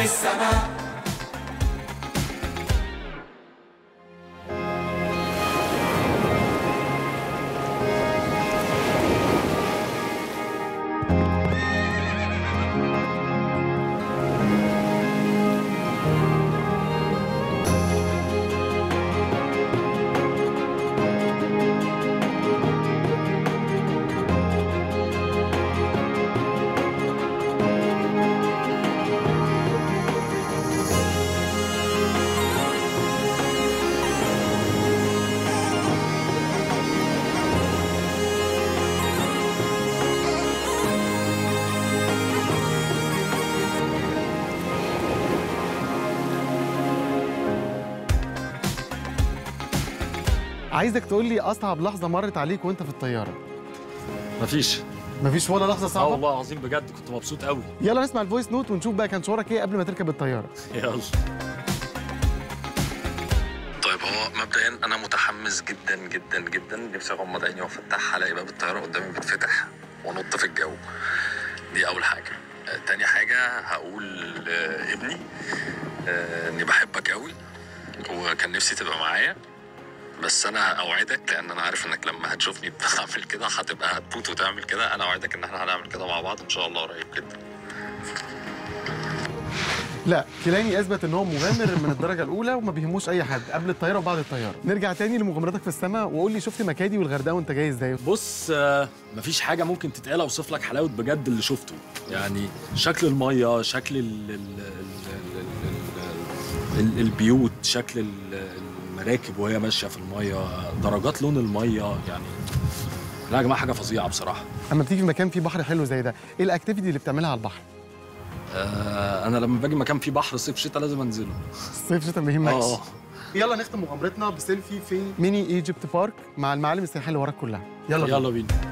للسماء عايزك تقول لي اصعب لحظه مرت عليك وانت في الطياره مفيش مفيش ولا لحظه اه صعبه والله العظيم بجد كنت مبسوط قوي يلا نسمع الفويس نوت ونشوف بقى كان شعورك ايه قبل ما تركب الطياره يلا طيب هو مبدئيا انا متحمس جدا جدا جدا نفسي اغمض عيني وافتحها الاقي باب الطياره قدامي بيتفتح وانط في الجو دي اول حاجه آه، تاني حاجه هقول لابني آه، اني بحبك قوي وكان نفسي تبقى معايا بس انا اوعدك لان انا عارف انك لما هتشوفني بعمل كده هتبقى هتموت وتعمل كده انا اوعدك ان احنا هنعمل كده مع بعض ان شاء الله قريب جدا لا كيلاني اثبت ان هو مغامر من الدرجه الاولى وما بيهموش اي حد قبل الطياره وبعد الطياره نرجع تاني لمغامراتك في السماء وقول لي شفت مكادي والغردقه وانت جاي ازاي بص آه، مفيش حاجه ممكن تتقال اوصف لك حلاوه بجد اللي شفته يعني شكل الميه شكل ال ال ال ال ال البيوت شكل ال- المراكب وهي ماشيه في الميه درجات لون الميه يعني لا يا جماعه حاجه فظيعه بصراحه اما بتيجي في مكان فيه بحر حلو زي ده ايه الاكتيفيتي اللي بتعملها على البحر آه انا لما باجي مكان فيه بحر صيف شتاء لازم انزله الصيف شتاء ما يهمكش اه يلا نختم مغامرتنا بسيلفي في ميني ايجيبت بارك مع المعالم السياحيه اللي وراك كلها يلا بينا. يلا بينا